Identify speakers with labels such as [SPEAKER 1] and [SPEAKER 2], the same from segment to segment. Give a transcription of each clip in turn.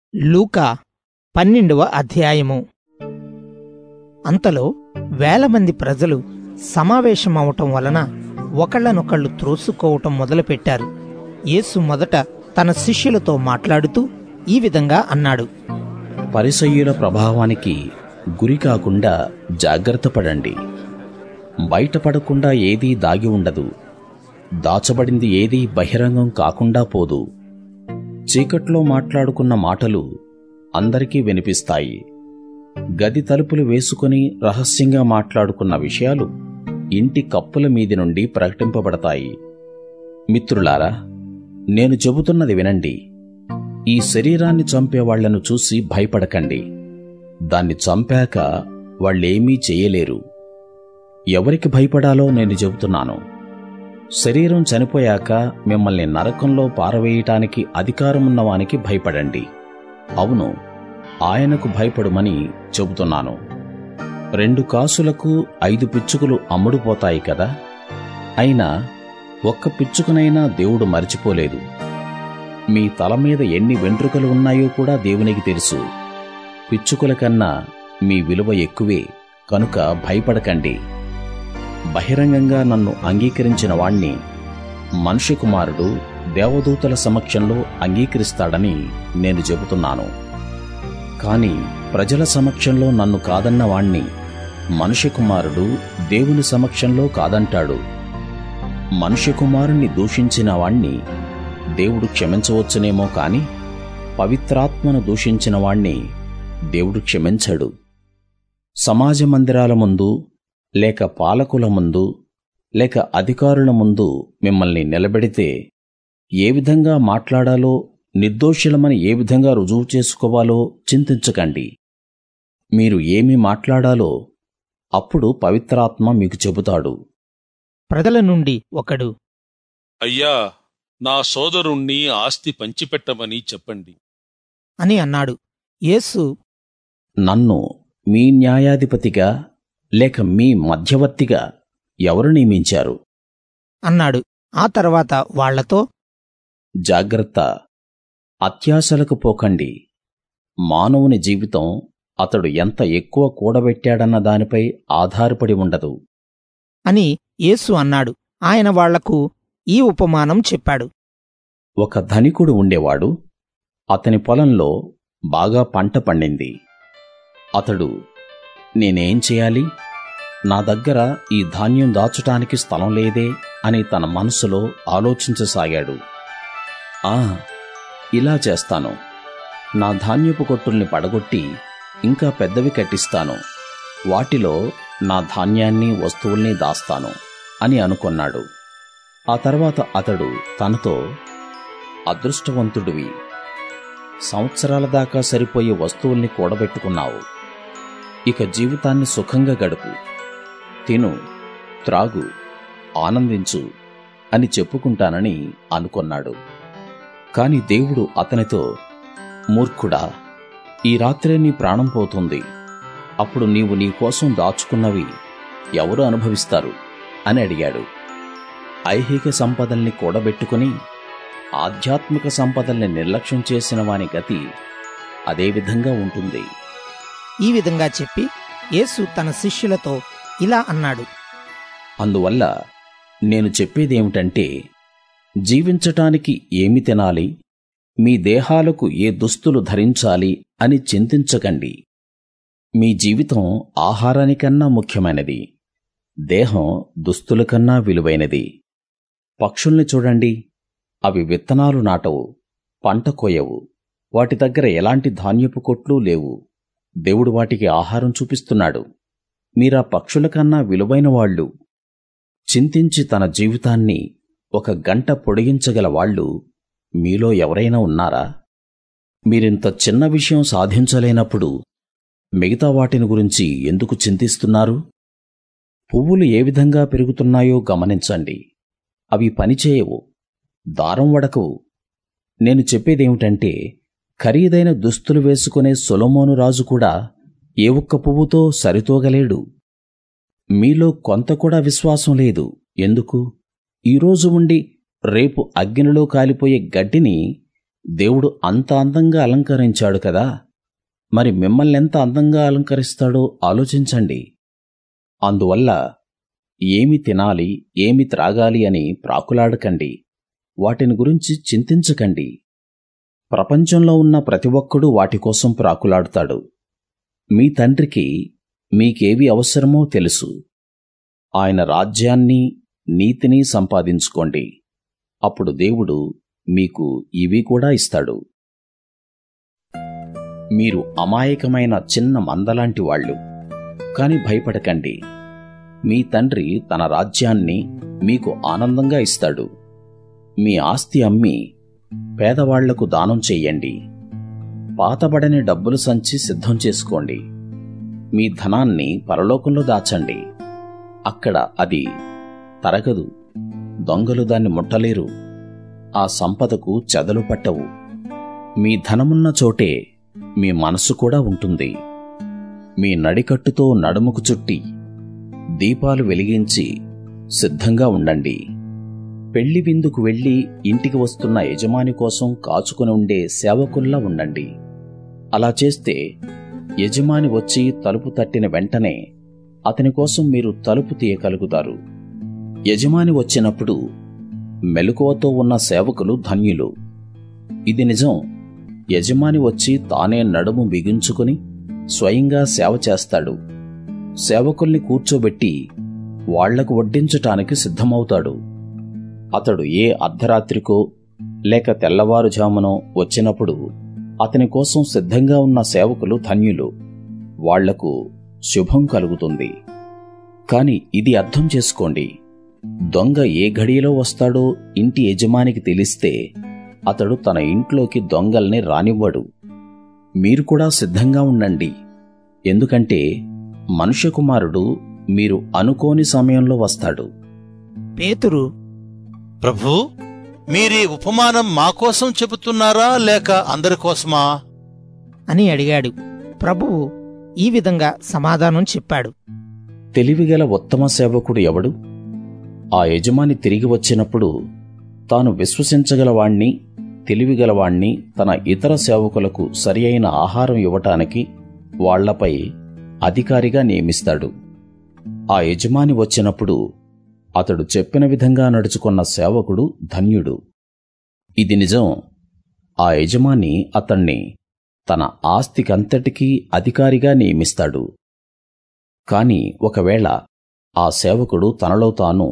[SPEAKER 1] లూకా పన్నెండవ అధ్యాయము అంతలో వేల మంది ప్రజలు సమావేశమవటం వలన ఒకళ్ళనొకళ్ళు త్రోసుకోవటం మొదలుపెట్టారు యేసు మొదట తన శిష్యులతో మాట్లాడుతూ ఈ విధంగా అన్నాడు
[SPEAKER 2] పరిసయ్యుల ప్రభావానికి గురి కాకుండా జాగ్రత్త పడండి బయటపడకుండా ఏదీ దాగి ఉండదు దాచబడింది ఏదీ బహిరంగం కాకుండా పోదు చీకట్లో మాట్లాడుకున్న మాటలు అందరికీ వినిపిస్తాయి గది తలుపులు వేసుకుని రహస్యంగా మాట్లాడుకున్న విషయాలు ఇంటి కప్పుల మీది నుండి ప్రకటింపబడతాయి మిత్రులారా నేను చెబుతున్నది వినండి ఈ శరీరాన్ని చంపే వాళ్లను చూసి భయపడకండి దాన్ని చంపాక వాళ్ళేమీ చెయ్యలేరు ఎవరికి భయపడాలో నేను చెబుతున్నాను శరీరం చనిపోయాక మిమ్మల్ని నరకంలో పారవేయటానికి అధికారమున్నవానికి భయపడండి అవును ఆయనకు భయపడుమని చెబుతున్నాను రెండు కాసులకు ఐదు పిచ్చుకలు అమ్ముడుపోతాయి కదా అయినా ఒక్క పిచ్చుకనైనా దేవుడు మరిచిపోలేదు మీ తల మీద ఎన్ని వెంట్రుకలు ఉన్నాయో కూడా దేవునికి తెలుసు పిచ్చుకల కన్నా మీ విలువ ఎక్కువే కనుక భయపడకండి బహిరంగంగా నన్ను అంగీకరించిన వాణ్ణి మనుష్య కుమారుడు దేవదూతల సమక్షంలో అంగీకరిస్తాడని నేను చెబుతున్నాను కాని ప్రజల సమక్షంలో నన్ను కాదన్న వాణ్ణి మనుష్య కుమారుడు దేవుని సమక్షంలో కాదంటాడు మనుష్య కుమారుణ్ణి దూషించిన వాణ్ణి దేవుడు క్షమించవచ్చునేమో కాని పవిత్రాత్మను దూషించిన వాణ్ణి దేవుడు క్షమించడు సమాజ మందిరాల ముందు లేక పాలకుల ముందు లేక అధికారుల ముందు మిమ్మల్ని నిలబెడితే ఏ విధంగా మాట్లాడాలో నిర్దోషులమని ఏ విధంగా రుజువు చేసుకోవాలో చింతించకండి మీరు ఏమి మాట్లాడాలో అప్పుడు పవిత్రాత్మ మీకు చెబుతాడు
[SPEAKER 1] ప్రజల నుండి ఒకడు
[SPEAKER 3] అయ్యా నా సోదరుణ్ణి ఆస్తి పంచిపెట్టమని చెప్పండి
[SPEAKER 1] అని అన్నాడు యేసు
[SPEAKER 2] నన్ను మీ న్యాయాధిపతిగా లేక మీ మధ్యవర్తిగా ఎవరు నియమించారు
[SPEAKER 1] అన్నాడు ఆ తర్వాత వాళ్లతో
[SPEAKER 2] జాగ్రత్త అత్యాశలకు పోకండి మానవుని జీవితం అతడు ఎంత ఎక్కువ కూడబెట్టాడన్న దానిపై ఆధారపడి ఉండదు
[SPEAKER 1] అని యేసు అన్నాడు ఆయన వాళ్లకు ఈ ఉపమానం చెప్పాడు
[SPEAKER 2] ఒక ధనికుడు ఉండేవాడు అతని పొలంలో బాగా పంట పండింది అతడు నేనేం చేయాలి నా దగ్గర ఈ ధాన్యం దాచటానికి స్థలం లేదే అని తన మనసులో ఆలోచించసాగాడు ఆ ఇలా చేస్తాను నా ధాన్యపు కొట్టుల్ని పడగొట్టి ఇంకా పెద్దవి కట్టిస్తాను వాటిలో నా ధాన్యాన్ని వస్తువుల్ని దాస్తాను అని అనుకొన్నాడు ఆ తర్వాత అతడు తనతో అదృష్టవంతుడివి సంవత్సరాల దాకా సరిపోయే వస్తువుల్ని కూడబెట్టుకున్నావు ఇక జీవితాన్ని సుఖంగా గడుపు తిను త్రాగు ఆనందించు అని చెప్పుకుంటానని అనుకొన్నాడు కాని దేవుడు అతనితో మూర్ఖుడా ఈ రాత్రే నీ ప్రాణం పోతుంది అప్పుడు నీవు నీ కోసం దాచుకున్నవి ఎవరు అనుభవిస్తారు అని అడిగాడు ఐహిక సంపదల్ని కూడబెట్టుకుని ఆధ్యాత్మిక సంపదల్ని నిర్లక్ష్యం చేసిన వాని గతి అదే విధంగా ఉంటుంది
[SPEAKER 1] ఈ విధంగా చెప్పి యేసు తన శిష్యులతో ఇలా అన్నాడు
[SPEAKER 2] అందువల్ల నేను చెప్పేదేమిటంటే జీవించటానికి ఏమి తినాలి మీ దేహాలకు ఏ దుస్తులు ధరించాలి అని చింతించకండి మీ జీవితం ఆహారానికన్నా ముఖ్యమైనది దేహం దుస్తుల కన్నా విలువైనది పక్షుల్ని చూడండి అవి విత్తనాలు నాటవు పంట కోయవు వాటి దగ్గర ఎలాంటి ధాన్యపు కొట్లు లేవు దేవుడు వాటికి ఆహారం చూపిస్తున్నాడు మీరా పక్షుల కన్నా విలువైన వాళ్ళు చింతించి తన జీవితాన్ని ఒక గంట పొడిగించగల వాళ్ళు మీలో ఎవరైనా ఉన్నారా మీరింత చిన్న విషయం సాధించలేనప్పుడు మిగతా వాటిని గురించి ఎందుకు చింతిస్తున్నారు పువ్వులు ఏ విధంగా పెరుగుతున్నాయో గమనించండి అవి పనిచేయవు దారం వడకవు నేను చెప్పేదేమిటంటే ఖరీదైన దుస్తులు వేసుకునే సొలొమోను రాజు కూడా ఏ ఒక్క పువ్వుతో సరితూగలేడు మీలో కొంత కూడా విశ్వాసం లేదు ఎందుకు ఈరోజు ఉండి రేపు అగ్నిలో కాలిపోయే గడ్డిని దేవుడు అంత అందంగా అలంకరించాడు కదా మరి మిమ్మల్ని ఎంత అందంగా అలంకరిస్తాడో ఆలోచించండి అందువల్ల ఏమి తినాలి ఏమి త్రాగాలి అని ప్రాకులాడకండి వాటిని గురించి చింతించకండి ప్రపంచంలో ఉన్న ప్రతి ఒక్కడూ వాటి కోసం ప్రాకులాడుతాడు మీ తండ్రికి మీకేవి అవసరమో తెలుసు ఆయన రాజ్యాన్ని నీతిని సంపాదించుకోండి అప్పుడు దేవుడు మీకు ఇవి కూడా ఇస్తాడు మీరు అమాయకమైన చిన్న మందలాంటి వాళ్ళు కాని భయపడకండి మీ తండ్రి తన రాజ్యాన్ని మీకు ఆనందంగా ఇస్తాడు మీ ఆస్తి అమ్మి పేదవాళ్లకు దానం చెయ్యండి పాతబడని డబ్బులు సంచి సిద్ధం చేసుకోండి మీ ధనాన్ని పరలోకంలో దాచండి అక్కడ అది తరగదు దొంగలు దాన్ని ముట్టలేరు ఆ సంపదకు చెదలు పట్టవు మీ ధనమున్న చోటే మీ మనసు కూడా ఉంటుంది మీ నడికట్టుతో నడుముకు చుట్టి దీపాలు వెలిగించి సిద్ధంగా ఉండండి పెళ్లి విందుకు వెళ్లి ఇంటికి వస్తున్న యజమాని కోసం కాచుకుని ఉండే సేవకుల్లా ఉండండి అలా చేస్తే యజమాని వచ్చి తలుపు తట్టిన వెంటనే అతని కోసం మీరు తలుపు తీయగలుగుతారు యజమాని వచ్చినప్పుడు మెలకువతో ఉన్న సేవకులు ధన్యులు ఇది నిజం యజమాని వచ్చి తానే నడుము బిగించుకుని స్వయంగా సేవ చేస్తాడు సేవకుల్ని కూర్చోబెట్టి వాళ్లకు వడ్డించటానికి సిద్ధమవుతాడు అతడు ఏ అర్ధరాత్రికో లేక తెల్లవారుజామునో వచ్చినప్పుడు అతని కోసం సిద్ధంగా ఉన్న సేవకులు ధన్యులు వాళ్లకు శుభం కలుగుతుంది కాని ఇది అర్థం చేసుకోండి దొంగ ఏ ఘడియలో వస్తాడో ఇంటి యజమానికి తెలిస్తే అతడు తన ఇంట్లోకి దొంగల్ని రానివ్వడు మీరు కూడా సిద్ధంగా ఉండండి ఎందుకంటే మనుష్య కుమారుడు మీరు అనుకోని సమయంలో వస్తాడు
[SPEAKER 1] పేతురు
[SPEAKER 4] ప్రభూ మీరీ ఉపమానం మా కోసం చెబుతున్నారా లేక అందరి కోసమా
[SPEAKER 1] అని అడిగాడు ప్రభువు ఈ విధంగా సమాధానం చెప్పాడు
[SPEAKER 2] తెలివిగల ఉత్తమ సేవకుడు ఎవడు ఆ యజమాని తిరిగి వచ్చినప్పుడు తాను విశ్వసించగలవాణ్ణి తెలివిగలవాణ్ణి తన ఇతర సేవకులకు సరి అయిన ఆహారం ఇవ్వటానికి వాళ్లపై అధికారిగా నియమిస్తాడు ఆ యజమాని వచ్చినప్పుడు అతడు చెప్పిన విధంగా నడుచుకున్న సేవకుడు ధన్యుడు ఇది నిజం ఆ యజమాని అతణ్ణి తన ఆస్తికంతటికీ అధికారిగా నియమిస్తాడు కాని ఒకవేళ ఆ సేవకుడు తనలో తాను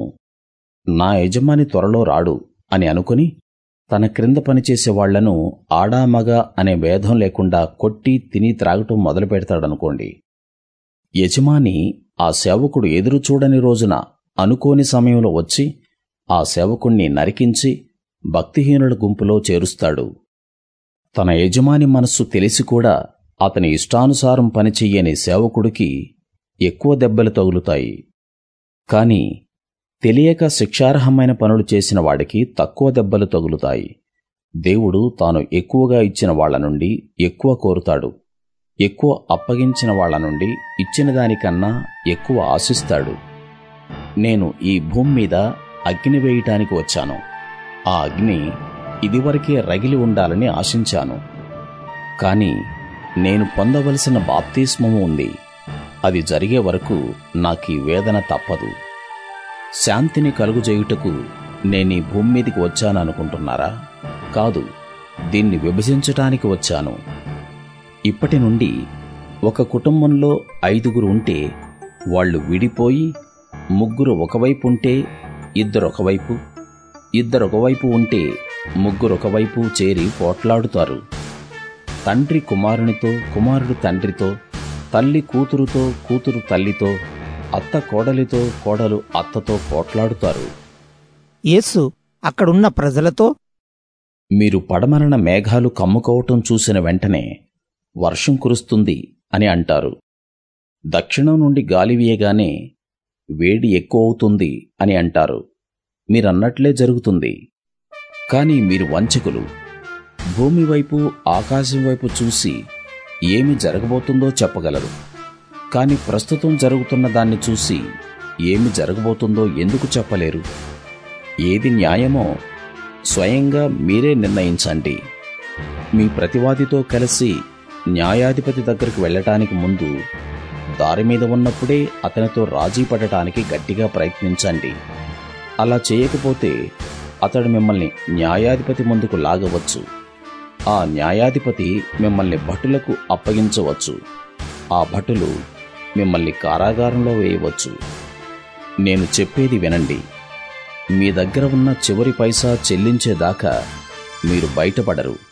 [SPEAKER 2] నా యజమాని త్వరలో రాడు అని అనుకుని తన క్రింద పనిచేసే వాళ్లను ఆడామగ అనే భేదం లేకుండా కొట్టి తిని త్రాగటం మొదలు పెడతాడనుకోండి యజమాని ఆ సేవకుడు ఎదురు చూడని రోజున అనుకోని సమయంలో వచ్చి ఆ సేవకుణ్ణి నరికించి భక్తిహీనుల గుంపులో చేరుస్తాడు తన యజమాని మనస్సు తెలిసి కూడా అతని ఇష్టానుసారం పనిచెయ్యని సేవకుడికి ఎక్కువ దెబ్బలు తగులుతాయి కాని తెలియక శిక్షార్హమైన పనులు చేసిన వాడికి తక్కువ దెబ్బలు తగులుతాయి దేవుడు తాను ఎక్కువగా ఇచ్చిన వాళ్ల నుండి ఎక్కువ కోరుతాడు ఎక్కువ అప్పగించిన వాళ్ల నుండి ఇచ్చిన దానికన్నా ఎక్కువ ఆశిస్తాడు నేను ఈ భూమి మీద అగ్ని వేయటానికి వచ్చాను ఆ అగ్ని ఇదివరకే రగిలి ఉండాలని ఆశించాను కాని నేను పొందవలసిన బాప్తిస్మము ఉంది అది జరిగే వరకు నాకీ వేదన తప్పదు శాంతిని కలుగుచేయుటకు నేనీ భూమి మీదికి వచ్చాననుకుంటున్నారా కాదు దీన్ని విభజించటానికి వచ్చాను ఇప్పటి నుండి ఒక కుటుంబంలో ఐదుగురు ఉంటే వాళ్ళు విడిపోయి ముగ్గురు ఒకవైపు ఉంటే ఇద్దరు ఒకవైపు ఇద్దరు ఒకవైపు ఉంటే ముగ్గురు ఒకవైపు చేరి పోట్లాడుతారు తండ్రి కుమారునితో కుమారుడు తండ్రితో తల్లి కూతురుతో కూతురు తల్లితో అత్త కోడలితో కోడలు అత్తతో పోట్లాడుతారు
[SPEAKER 1] యేసు అక్కడున్న ప్రజలతో
[SPEAKER 2] మీరు పడమరన మేఘాలు కమ్ముకోవటం చూసిన వెంటనే వర్షం కురుస్తుంది అని అంటారు దక్షిణం నుండి గాలి వీయగానే వేడి ఎక్కువ అవుతుంది అని అంటారు మీరన్నట్లే జరుగుతుంది కాని మీరు వంచకులు భూమి వైపు ఆకాశం వైపు చూసి ఏమి జరగబోతుందో చెప్పగలరు కాని ప్రస్తుతం జరుగుతున్న దాన్ని చూసి ఏమి జరగబోతుందో ఎందుకు చెప్పలేరు ఏది న్యాయమో స్వయంగా మీరే నిర్ణయించండి మీ ప్రతివాదితో కలిసి న్యాయాధిపతి దగ్గరకు వెళ్ళటానికి ముందు దారి మీద ఉన్నప్పుడే అతనితో రాజీ పడటానికి గట్టిగా ప్రయత్నించండి అలా చేయకపోతే అతడు మిమ్మల్ని న్యాయాధిపతి ముందుకు లాగవచ్చు ఆ న్యాయాధిపతి మిమ్మల్ని భటులకు అప్పగించవచ్చు ఆ భటులు మిమ్మల్ని కారాగారంలో వేయవచ్చు నేను చెప్పేది వినండి మీ దగ్గర ఉన్న చివరి పైసా చెల్లించేదాకా మీరు బయటపడరు